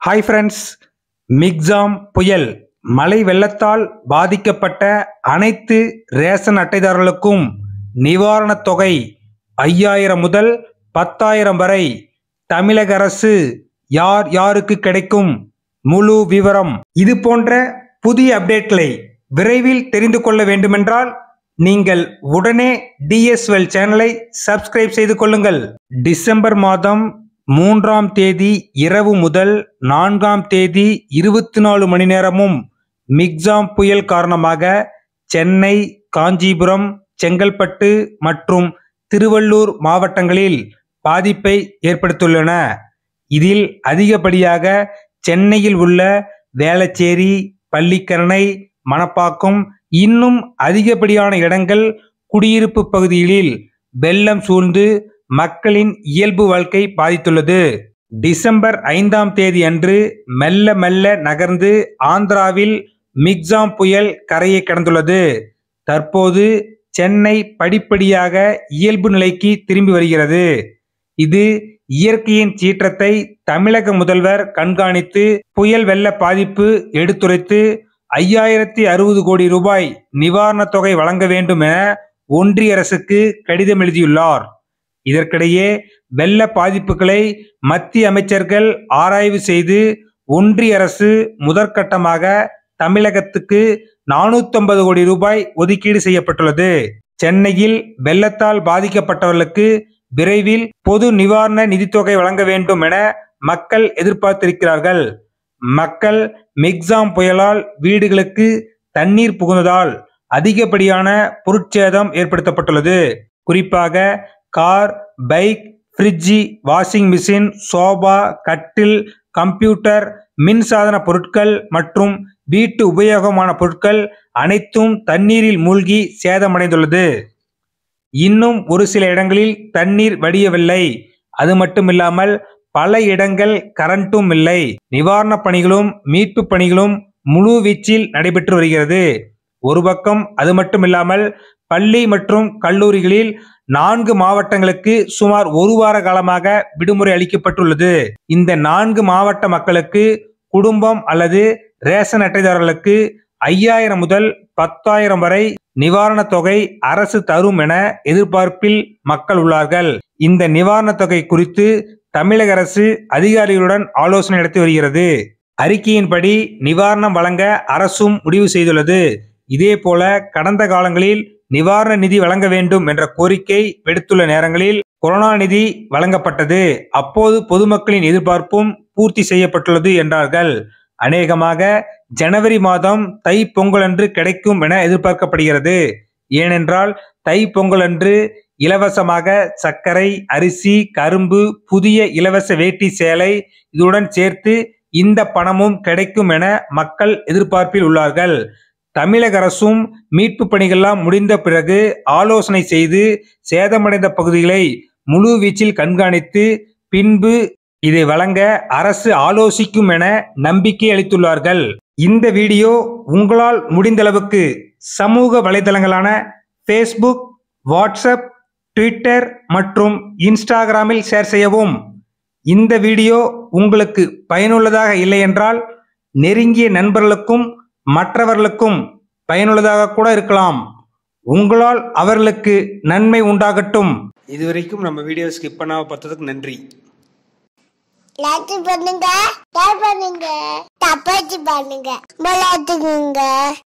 hi friends Michaung புயல் மழை வெள்ளத்தால் பாதிக்கப்பட்ட அனைத்து ரேஷன் அட்டைதாரர்களுக்கும் நிவாரணத் தொகை ஐயாயிரம் முதல் பத்தாயிரம் வரை தமிழக அரசு யார் யாருக்கு கிடைக்கும் முழு விவரம் இது போன்ற புதிய அப்டேட்களை விரைவில் தெரிந்து கொள்ள வேண்டுமென்றால் நீங்கள் உடனே டிஎஸ்எல் சேனலை சப்ஸ்கிரைப் செய்து கொள்ளுங்கள் டிசம்பர் மாதம் மூன்றாம் தேதி இரவு முதல் நான்காம் தேதி இருபத்தி நாலு மணி நேரமும் மிக்ஜாம் புயல் காரணமாக சென்னை காஞ்சிபுரம் செங்கல்பட்டு மற்றும் திருவள்ளூர் மாவட்டங்களில் பாதிப்பை ஏற்படுத்தியுள்ளன இதில் அதிகப்படியாக சென்னையில் உள்ள வேளச்சேரி பள்ளிக்கரணை மணப்பாக்கம் இன்னும் அதிகப்படியான இடங்கள் குடியிருப்பு பகுதிகளில் வெள்ளம் சூழ்ந்து மக்களின் இயல்பு வாழ்க்கை பாதித்துள்ளது டிசம்பர் ஐந்தாம் தேதி அன்று மெல்ல மெல்ல நகர்ந்து ஆந்திராவில் மிக்ஜாம் புயல் கரையை கடந்துள்ளது தற்போது சென்னை படிப்படியாக இயல்பு நிலைக்கு திரும்பி வருகிறது இது இயற்கையின் சீற்றத்தை தமிழக முதல்வர் கண்காணித்து புயல் வெள்ள பாதிப்பு எடுத்துரைத்து ஐயாயிரத்தி அறுபது கோடி ரூபாய் நிவாரணத் தொகை வழங்க வேண்டும் என ஒன்றிய அரசுக்கு கடிதம் எழுதியுள்ளார் இதற்கிடையே வெள்ள பாதிப்புகளை மத்திய அமைச்சர்கள் ஆராய்வு செய்து ஒன்றிய அரசு முதற்கட்டமாக தமிழகத்துக்கு நானூத்தம்பது கோடி ரூபாய் ஒதுக்கீடு செய்யப்பட்டுள்ளது சென்னையில் வெள்ளத்தால் பாதிக்கப்பட்டவர்களுக்கு விரைவில் பொது நிவாரண நிதித்தொகை வழங்க வேண்டும் என மக்கள் எதிர்பார்த்திருக்கிறார்கள் மக்கள் மிக்ஸாம் புயலால் வீடுகளுக்கு தண்ணீர் புகுந்ததால் அதிகப்படியான பொருட்சேதம் ஏற்படுத்தப்பட்டுள்ளது குறிப்பாக car bike fridge washing machine sofa கட்டில் கம்ப்யூட்டர் மின்சாதன பொருட்கள் மற்றும் வீட்டு உபயோகமான பொருட்கள் அனைத்தும் தண்ணீரில் மூழ்கி சேதமடைந்துள்ளது இன்னும் ஒரு சில இடங்களில் தண்ணீர் வடியவில்லை அது மட்டுமில்லாமல் பல இடங்கள் கரண்ட்டும் இல்லை நிவாரணப் பணிகளும் மீட்பு பணிகளும் முழு வீச்சில் நடைபெற்று வருகிறது ஒரு பக்கம் அது மட்டுமில்லாமல் பள்ளி மற்றும் கல்லூரிகளில் நான்கு மாவட்டங்களுக்கு சுமார் ஒரு வார காலமாக விடுமுறை அளிக்கப்பட்டுள்ளது இந்த நான்கு மாவட்ட மக்களுக்கு குடும்பம் அல்லது ரேஷன் அட்டைதாரர்களுக்கு ஐயாயிரம் முதல் பத்தாயிரம் வரை நிவாரணத் தொகை அரசு தரும் என எதிர்பார்ப்பில் மக்கள் உள்ளார்கள் இந்த நிவாரணத் தொகை குறித்து தமிழக அரசு அதிகாரிகளுடன் ஆலோசனை நடத்தி வருகிறது அறிக்கையின்படி நிவாரணம் வழங்க அரசும் முடிவு செய்துள்ளது இதே போல கடந்த காலங்களில் நிவாரண நிதி வழங்க வேண்டும் என்ற கோரிக்கை விடுத்துள்ள நேரங்களில் கொரோனா நிதி வழங்கப்பட்டது அப்போது பொதுமக்களின் எதிர்பார்ப்பும் பூர்த்தி செய்யப்பட்டுள்ளது என்றார்கள் அநேகமாக ஜனவரி மாதம் தை பொங்கலன்று கிடைக்கும் என எதிர்பார்க்கப்படுகிறது ஏனென்றால் தை பொங்கலன்று இலவசமாக சர்க்கரை அரிசி கரும்பு புதிய இலவச வேட்டி சேலை இதுடன் சேர்த்து இந்த பணமும் கிடைக்கும் என மக்கள் எதிர்பார்ப்பில் உள்ளார்கள் தமிழக அரசும் மீட்பு பணிகள்லாம் முடிந்த பிறகு ஆலோசனை செய்து சேதமடைந்த பகுதிகளை முழு வீச்சில் கண்காணித்து பின்பு இதை வழங்க அரசு ஆலோசிக்கும் என நம்பிக்கை அளித்துள்ளார்கள் இந்த வீடியோ உங்களால் முடிந்தளவுக்கு சமூக வலைதளங்களான ஃபேஸ்புக் வாட்ஸ்அப் ட்விட்டர் மற்றும் இன்ஸ்டாகிராமில் ஷேர் செய்யவும் இந்த வீடியோ உங்களுக்கு பயனுள்ளதாக இல்லை என்றால் நெருங்கிய நண்பர்களுக்கும் மற்றவர்களுக்கும் பயனுள்ளதாக கூட இருக்கலாம் உங்களால் அவர்களுக்கு நன்மை உண்டாகட்டும் இதுவரைக்கும் நம்ம வீடியோ ஸ்கிப் பண்ணாம பார்த்ததுக்கு நன்றி லைக் பண்ணுங்க ஷேர் பண்ணுங்க தப்பாச்சு பண்ணுங்க விளையாட்டுக்குங்க